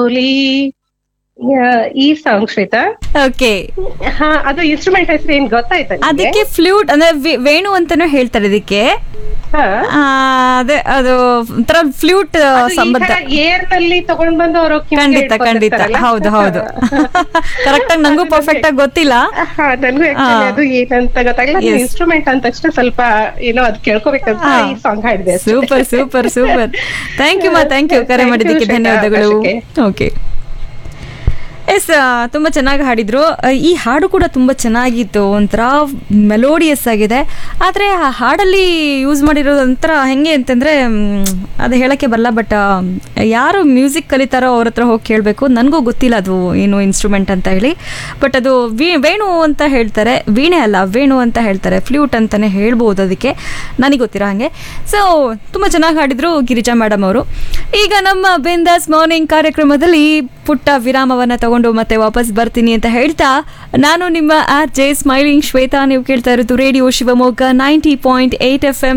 ರಂಗೋಲಿ ಯಾ- ಈ song Shweta okay ಹಾ ಅದು ಇನ್ಸ್ಟ್ರೂಮೆಂಟ್ ಹೆಸರು ಏನ್ ಗೊತ್ತಾಯ್ತಾ ನಿಮ್ಗೆ? ಅದಕ್ಕೆ ಫ್ಲೂಟ್ ಅಂದ್ರೆ ವಿ- ವೇಣು ಅಂತಾನು ಹೇಳ್ತಾರೆ ಇದಕ್ಕೆ ಹಾ. ಆ, ಅದೇ ಅದು ಒಂಥರ ಫ್ಲೂಟ್ ಅದು ಈ ಸಂಬಂಧ ತರ ಏರ್ ನಲ್ಲಿ ತಗೊಂಡ್ ಬಂದು ಅವರು ಖಂಡಿತ ಖಂಡಿತ ಹೌದು ಹೌದು ಕರೆಕ್ಟ್ ಆಗಿ ನಂಗೂ ಪರ್ಫೆಕ್ಟ್ ಆಗಿ ಗೊತ್ತಿಲ್ಲ ಹಾ ನನ್ಗೂ actually ಅದು ಏನಂತ ಗೊತ್ತಾಗಲ್ಲ Yes. ಇನ್ಸ್ಟ್ರೂಮೆಂಟ್ ಅಂದ ತಕ್ಷಣ ಸ್ವಲ್ಪ ಏನೋ ಅದ್ ಕೇಳ್ಕೋಬೇಕಂತ ಹಾ. ಈ ಸಾಂಗ್ ಹಾಡಿದೆ ಅಷ್ಟೇ. Super super super thank you ಮಾ ಥ್ಯಾಂಕ್ ಯು ಕರೆ Thank you, ಮಾಡಿದ್ದಕ್ಕೆ ಶ್ವೇತಾ, ಧನ್ಯವಾದಗಳು ಅವಕಾಶಕ್ಕೆ. ಓಕೆ ಎಸ್ ತುಂಬ ಚೆನ್ನಾಗಿ ಹಾಡಿದ್ರು ಆ, ಈ ಹಾಡು ಕೂಡ ತುಂಬ ಚೆನ್ನಾಗಿತ್ತು ಒಂಥರ ಮೆಲೋಡಿಯಸ್ ಆಗಿದೆ ಆದರೆ ಆ ಹಾಡಲ್ಲಿ ಯೂಸ್ ಮಾಡಿರೋದು ಒಂಥರ ಹೆಂಗೆ ಅಂತಂದರೆ ಅದು ಹೇಳೋಕ್ಕೆ ಬರಲ್ಲ ಬಟ್ ಯಾರು ಮ್ಯೂಸಿಕ್ ಕಲಿತಾರೋ ಅವ್ರ ಹತ್ರ ಹೋಗಿ ಕೇಳಬೇಕು ನನಗೂ ಗೊತ್ತಿಲ್ಲ ಅದು ಏನು ಇನ್ಸ್ಟ್ರೂಮೆಂಟ್ ಅಂತ ಹೇಳಿ ಬಟ್ ಅದು ವಿ ವೇಣು ಅಂತ ಹೇಳ್ತಾರೆ ವೀಣೆ ಅಲ್ಲ ವೇಣು ಅಂತ ಹೇಳ್ತಾರೆ ಫ್ಲ್ಯೂಟ್ ಅಂತಲೇ ಹೇಳ್ಬೋದು ಅದಕ್ಕೆ ನನಗೆ ಗೊತ್ತಿರೋ ಹಾಗೆ ಸೊ ತುಂಬ ಚೆನ್ನಾಗಿ ಹಾಡಿದ್ರು ಗಿರಿಜಾ ಮೇಡಮ್ ಅವರು ಈಗ ನಮ್ಮ ಬಿಂದಾಸ್ ಮಾರ್ನಿಂಗ್ ಕಾರ್ಯಕ್ರಮದಲ್ಲಿ ಪುಟ್ಟ ವಿರಾಮವನ್ನು ತಗೊಂಡು ಮತ್ತೆ ವಾಪಸ್ ಬರ್ತೀನಿ ಅಂತ ಹೇಳ್ತಾ ನಾನು ನಿಮ್ಮ ಆರ್ ಜೆ ಸ್ಮೈಲಿಂಗ್ ಶ್ವೇತಾ ನೀವು ಕೇಳ್ತಾ ಇರೋದು radio Shivamogga ninety point eight F M